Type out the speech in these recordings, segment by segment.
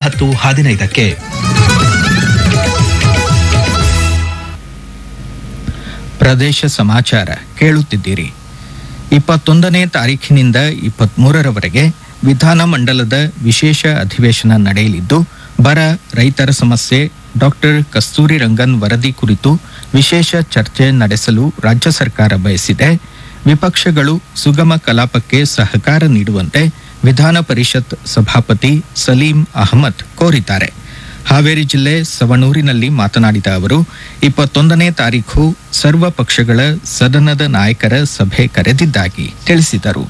ಹತ್ತು ಹದಿನೈದಕ್ಕೆ ಪ್ರದೇಶ ಸಮಾಚಾರ ಕೇಳುತ್ತಿದ್ದೀರಿ ಇಪ್ಪತ್ತೊಂದನೇ ತಾರೀಖಿನಿಂದ ಇಪ್ಪತ್ಮೂರರವರೆಗೆ ವಿಧಾನಮಂಡಲದ ವಿಶೇಷ ಅಧಿವೇಶನ ನಡೆಯಲಿದ್ದು ಬರ ರೈತರ ಸಮಸ್ಯೆ ಡಾಕ್ಟರ್ ಕಸ್ತೂರಿ ರಂಗನ್ ವರದಿ ಕುರಿತು ವಿಶೇಷ ಚರ್ಚೆ ನಡೆಸಲು ರಾಜ್ಯ ಸರ್ಕಾರ ಬಯಸಿದೆ ವಿಪಕ್ಷಗಳು ಸುಗಮ ಕಲಾಪಕ್ಕೆ ಸಹಕಾರ ನೀಡುವಂತೆ ವಿಧಾನ ಪರಿಷತ್ ಸಭಾಪತಿ ಸಲೀಂ ಅಹಮದ್ ಕೋರಿದ್ದಾರೆ ಹಾವೇರಿ ಜಿಲ್ಲೆ ಸವಣೂರಿನಲ್ಲಿ ಮಾತನಾಡಿದ ಅವರು ಇಪ್ಪತ್ತೊಂದನೇ ತಾರೀಖು ಸರ್ವ ಪಕ್ಷಗಳ ಸದನದ ನಾಯಕರ ಸಭೆ ಕರೆದಿದ್ದಾಗಿ ತಿಳಿಸಿದರು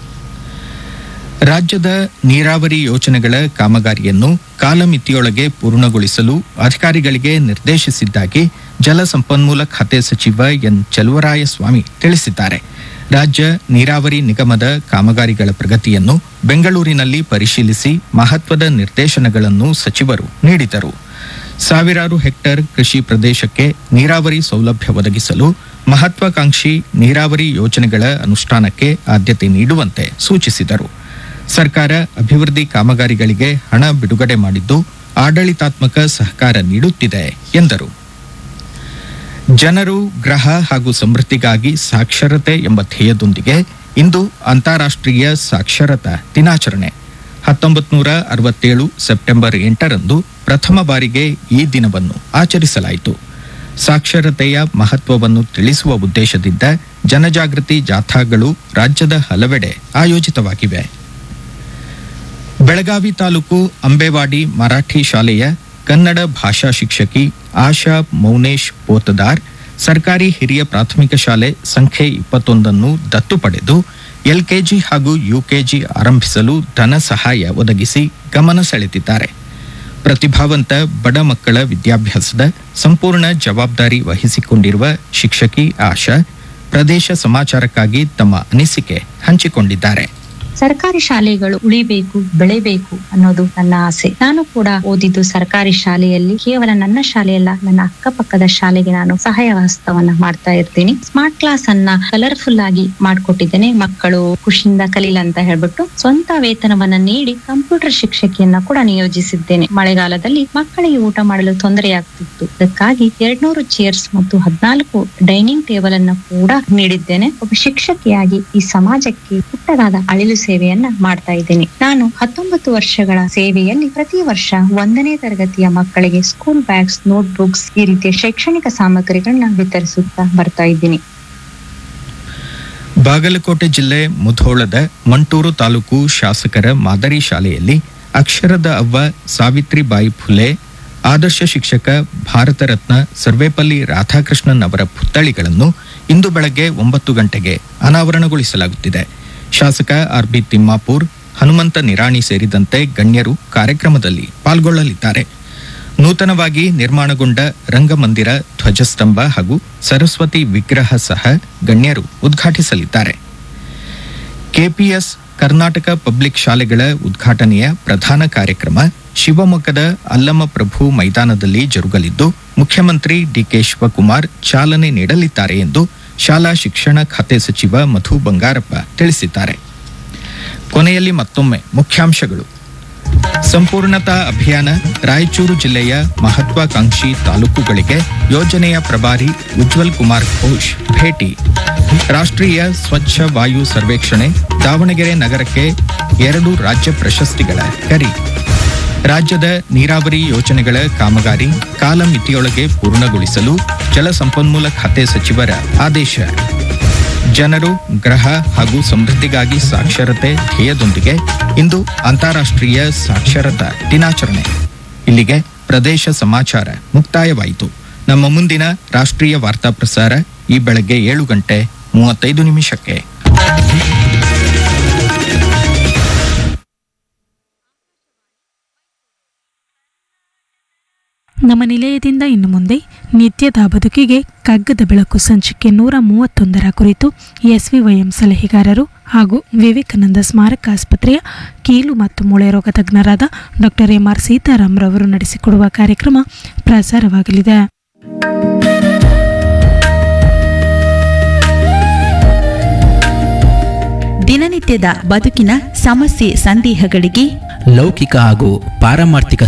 ರಾಜ್ಯದ ನೀರಾವರಿ ಯೋಜನೆಗಳ ಕಾಮಗಾರಿಯನ್ನು ಕಾಲಮಿತಿಯೊಳಗೆ ಪೂರ್ಣಗೊಳಿಸಲು ಅಧಿಕಾರಿಗಳಿಗೆ ನಿರ್ದೇಶಿಸಿದ್ದಾಗಿ ಜಲಸಂಪನ್ಮೂಲ ಖಾತೆ ಸಚಿವ ಎನ್ ಚಲುವರಾಯಸ್ವಾಮಿ ತಿಳಿಸಿದ್ದಾರೆ ರಾಜ್ಯ ನೀರಾವರಿ ನಿಗಮದ ಕಾಮಗಾರಿಗಳ ಪ್ರಗತಿಯನ್ನು ಬೆಂಗಳೂರಿನಲ್ಲಿ ಪರಿಶೀಲಿಸಿ ಮಹತ್ವದ ನಿರ್ದೇಶನಗಳನ್ನು ಸಚಿವರು ನೀಡಿದರು ಸಾವಿರಾರು ಹೆಕ್ಟೇರ್ ಕೃಷಿ ಪ್ರದೇಶಕ್ಕೆ ನೀರಾವರಿ ಸೌಲಭ್ಯ ಒದಗಿಸಲು ಮಹತ್ವಾಕಾಂಕ್ಷಿ ನೀರಾವರಿ ಯೋಜನೆಗಳ ಅನುಷ್ಠಾನಕ್ಕೆ ಆದ್ಯತೆ ನೀಡುವಂತೆ ಸೂಚಿಸಿದರು ಸರ್ಕಾರ ಅಭಿವೃದ್ಧಿ ಕಾಮಗಾರಿಗಳಿಗೆ ಹಣ ಬಿಡುಗಡೆ ಮಾಡಿದ್ದು ಆಡಳಿತಾತ್ಮಕ ಸಹಕಾರ ನೀಡುತ್ತಿದೆ ಎಂದರು ಜನರು ಗ್ರಹ ಹಾಗೂ ಸಮೃದ್ಧಿಗಾಗಿ ಸಾಕ್ಷರತೆ ಎಂಬ ಧ್ಯೇಯದೊಂದಿಗೆ ಇಂದು ಅಂತಾರಾಷ್ಟ್ರೀಯ ಸಾಕ್ಷರತಾ ದಿನಾಚರಣೆ ಹತ್ತೊಂಬತ್ತು ನೂರ ಅರವತ್ತೇಳು ಸೆಪ್ಟೆಂಬರ್ ಎಂಟರಂದು ಪ್ರಥಮ ಬಾರಿಗೆ ಈ ದಿನವನ್ನು ಆಚರಿಸಲಾಯಿತು ಸಾಕ್ಷರತೆಯ ಮಹತ್ವವನ್ನು ತಿಳಿಸುವ ಉದ್ದೇಶದಿಂದ ಜನಜಾಗೃತಿ ಜಾಥಾಗಳು ರಾಜ್ಯದ ಹಲವೆಡೆ ಆಯೋಜಿತವಾಗಿವೆ ಬೆಳಗಾವಿ ತಾಲೂಕು ಅಂಬೇವಾಡಿ ಮರಾಠಿ ಶಾಲೆಯ ಕನ್ನಡ ಭಾಷಾ ಶಿಕ್ಷಕಿ ಆಶಾ ಮೌನೇಶ್ ಪೋತದಾರ್ ಸರ್ಕಾರಿ ಹಿರಿಯ ಪ್ರಾಥಮಿಕ ಶಾಲೆ ಸಂಖ್ಯೆ ಇಪ್ಪತ್ತೊಂದನ್ನು ದತ್ತು ಪಡೆದು ಎಲ್ಕೆಜಿ ಹಾಗೂ ಯುಕೆಜಿ ಆರಂಭಿಸಲು ಧನ ಸಹಾಯ ಒದಗಿಸಿ ಗಮನ ಸೆಳೆದಿದ್ದಾರೆ ಪ್ರತಿಭಾವಂತ ಬಡ ಮಕ್ಕಳ ವಿದ್ಯಾಭ್ಯಾಸದ ಸಂಪೂರ್ಣ ಜವಾಬ್ದಾರಿ ವಹಿಸಿಕೊಂಡಿರುವ ಶಿಕ್ಷಕಿ ಆಶಾ ಪ್ರದೇಶ ಸಮಾಚಾರಕ್ಕಾಗಿ ತಮ್ಮ ಅನಿಸಿಕೆ ಹಂಚಿಕೊಂಡಿದ್ದಾರೆ ಸರ್ಕಾರಿ ಶಾಲೆಗಳು ಉಳಿಬೇಕು ಬೆಳೆಬೇಕು ಅನ್ನೋದು ನನ್ನ ಆಸೆ ನಾನು ಕೂಡ ಓದಿದ್ದು ಸರ್ಕಾರಿ ಶಾಲೆಯಲ್ಲಿ ಕೇವಲ ನನ್ನ ಶಾಲೆಯಲ್ಲ ನನ್ನ ಅಕ್ಕಪಕ್ಕದ ಶಾಲೆಗೆ ನಾನು ಸಹಾಯ ಹಸ್ತವನ್ನ ಮಾಡ್ತಾ ಇರ್ತೀನಿ ಸ್ಮಾರ್ಟ್ ಕ್ಲಾಸ್ ಅನ್ನ ಕಲರ್ಫುಲ್ ಆಗಿ ಮಾಡ್ಕೊಟ್ಟಿದ್ದೇನೆ ಮಕ್ಕಳು ಖುಷಿಯಿಂದ ಕಲೀಲ ಅಂತ ಹೇಳ್ಬಿಟ್ಟು ಸ್ವಂತ ವೇತನವನ್ನ ನೀಡಿ ಕಂಪ್ಯೂಟರ್ ಶಿಕ್ಷಕಿಯನ್ನ ಕೂಡ ನಿಯೋಜಿಸಿದ್ದೇನೆ ಮಳೆಗಾಲದಲ್ಲಿ ಮಕ್ಕಳಿಗೆ ಊಟ ಮಾಡಲು ತೊಂದರೆಯಾಗ್ತಿತ್ತು ಅದಕ್ಕಾಗಿ ಎರಡ್ನೂರು ಚೇರ್ಸ್ ಮತ್ತು ಹದಿನಾಲ್ಕು ಡೈನಿಂಗ್ ಟೇಬಲ್ ಅನ್ನ ಕೂಡ ನೀಡಿದ್ದೇನೆ ಒಬ್ಬ ಶಿಕ್ಷಕಿಯಾಗಿ ಈ ಸಮಾಜಕ್ಕೆ ಪುಟ್ಟದಾದ ಅಳಿಲು ಸೇವೆಯನ್ನ ಮಾಡ್ತಾ ಇದ್ದೇನೆ ನಾನು ಹತ್ತೊಂಬತ್ತು ವರ್ಷಗಳ ಸೇವೆಯಲ್ಲಿ ಪ್ರತಿ ವರ್ಷ ಒಂದನೇ ತರಗತಿಯ ಮಕ್ಕಳಿಗೆ ಸ್ಕೂಲ್ ಬ್ಯಾಗ್ಸ್ ನೋಟ್ ಬುಕ್ಸ್ ಈ ರೀತಿಯ ಶೈಕ್ಷಣಿಕ ಸಾಮಗ್ರಿಗಳನ್ನ ವಿತರಿಸುತ್ತಾ ಬರ್ತಾ ಇದ್ದೀನಿ ಬಾಗಲಕೋಟೆ ಜಿಲ್ಲೆ ಮುಧೋಳದ ಮಂಟೂರು ತಾಲೂಕು ಶಾಸಕರ ಮಾದರಿ ಶಾಲೆಯಲ್ಲಿ ಅಕ್ಷರದ ಅವ್ವ ಸಾವಿತ್ರಿಬಾಯಿ ಫುಲೆ ಆದರ್ಶ ಶಿಕ್ಷಕ ಭಾರತ ರತ್ನ ಸರ್ವೇಪಲ್ಲಿ ರಾಧಾಕೃಷ್ಣನ್ ಅವರ ಪುತ್ಥಳಿಗಳನ್ನು ಇಂದು ಬೆಳಗ್ಗೆ ಒಂಬತ್ತು ಗಂಟೆಗೆ ಅನಾವರಣಗೊಳಿಸಲಾಗುತ್ತಿದೆ ಶಾಸಕ ಆರ್ ಬಿ ತಿಮ್ಮಾಪುರ್ ಹನುಮಂತ ನಿರಾಣಿ ಸೇರಿದಂತೆ ಗಣ್ಯರು ಕಾರ್ಯಕ್ರಮದಲ್ಲಿ ಪಾಲ್ಗೊಳ್ಳಲಿದ್ದಾರೆ ನೂತನವಾಗಿ ನಿರ್ಮಾಣಗೊಂಡ ರಂಗಮಂದಿರ ಧ್ವಜಸ್ತಂಭ ಹಾಗೂ ಸರಸ್ವತಿ ವಿಗ್ರಹ ಸಹ ಗಣ್ಯರು ಉದ್ಘಾಟಿಸಲಿದ್ದಾರೆ ಕೆಪಿಎಸ್ ಕರ್ನಾಟಕ ಪಬ್ಲಿಕ್ ಶಾಲೆಗಳ ಉದ್ಘಾಟನೆಯ ಪ್ರಧಾನ ಕಾರ್ಯಕ್ರಮ ಶಿವಮೊಗ್ಗದ ಅಲ್ಲಮಪ್ರಭು ಮೈದಾನದಲ್ಲಿ ಜರುಗಲಿದ್ದು ಮುಖ್ಯಮಂತ್ರಿ ಡಿಕೆ ಶಿವಕುಮಾರ್ ಚಾಲನೆ ನೀಡಲಿದ್ದಾರೆ ಎಂದು ಶಾಲಾ ಶಿಕ್ಷಣ ಖಾತೆ ಸಚಿವ ಮಧು ಬಂಗಾರಪ್ಪ ತಿಳಿಸಿದ್ದಾರೆ ಕೊನೆಯಲ್ಲಿ ಮತ್ತೊಮ್ಮೆ ಮುಖ್ಯಾಂಶಗಳು ಸಂಪೂರ್ಣತಾ ಅಭಿಯಾನ ರಾಯಚೂರು ಜಿಲ್ಲೆಯ ಮಹತ್ವಾಕಾಂಕ್ಷಿ ತಾಲೂಕುಗಳಿಗೆ ಯೋಜನೆಯ ಪ್ರಭಾರಿ ಉಜ್ವಲ್ ಕುಮಾರ್ ಘೋಷ್ ಭೇಟಿ ರಾಷ್ಟ್ರೀಯ ಸ್ವಚ್ಛ ವಾಯು ಸರ್ವೇಕ್ಷಣೆ ದಾವಣಗೆರೆ ನಗರಕ್ಕೆ ಎರಡು ರಾಜ್ಯ ಪ್ರಶಸ್ತಿಗಳ ಗರಿ ರಾಜ್ಯದ ನೀರಾವರಿ ಯೋಜನೆಗಳ ಕಾಮಗಾರಿ ಕಾಲಮಿತಿಯೊಳಗೆ ಪೂರ್ಣಗೊಳಿಸಲು ಜಲಸಂಪನ್ಮೂಲ ಖಾತೆ ಸಚಿವರ ಆದೇಶ ಜನರು ಗ್ರಹ ಹಾಗೂ ಸಮೃದ್ಧಿಗಾಗಿ ಸಾಕ್ಷರತೆ ಧ್ಯೇಯದೊಂದಿಗೆ ಇಂದು ಅಂತಾರಾಷ್ಟ್ರೀಯ ಸಾಕ್ಷರತಾ ದಿನಾಚರಣೆ ಇಲ್ಲಿಗೆ ಪ್ರದೇಶ ಸಮಾಚಾರ ಮುಕ್ತಾಯವಾಯಿತು ನಮ್ಮ ಮುಂದಿನ ರಾಷ್ಟ್ರೀಯ ವಾರ್ತಾ ಪ್ರಸಾರ ಈ ಬೆಳಗ್ಗೆ ಏಳು ಗಂಟೆ ಮೂವತ್ತೈದು ನಿಮಿಷಕ್ಕೆ ನಮ್ಮ ನಿಲಯದಿಂದ ಇನ್ನು ಮುಂದೆ ನಿತ್ಯದ ಬದುಕಿಗೆ ಕಗ್ಗದ ಬೆಳಕು ಸಂಚಿಕೆ ನೂರ ಮೂವತ್ತೊಂದರ ಕುರಿತು ಎಸ್ವಿವೈಎಂ ಸಲಹೆಗಾರರು ಹಾಗೂ ವಿವೇಕಾನಂದ ಸ್ಮಾರಕ ಆಸ್ಪತ್ರೆಯ ಕೀಲು ಮತ್ತು ಮೂಳೆ ರೋಗ ತಜ್ಞರಾದ ಡಾಕ್ಟರ್ ಎಂ ಆರ್ ಸೀತಾರಾಮ್ ರವರು ನಡೆಸಿಕೊಡುವ ಕಾರ್ಯಕ್ರಮ ಪ್ರಸಾರವಾಗಲಿದೆ ದಿನನಿತ್ಯದ ಬದುಕಿನ ಸಮಸ್ಯೆ ಸಂದೇಹಗಳಿಗೆ ಲೌಕಿಕ ಹಾಗೂ ಪಾರಮಾರ್ಥಿಕ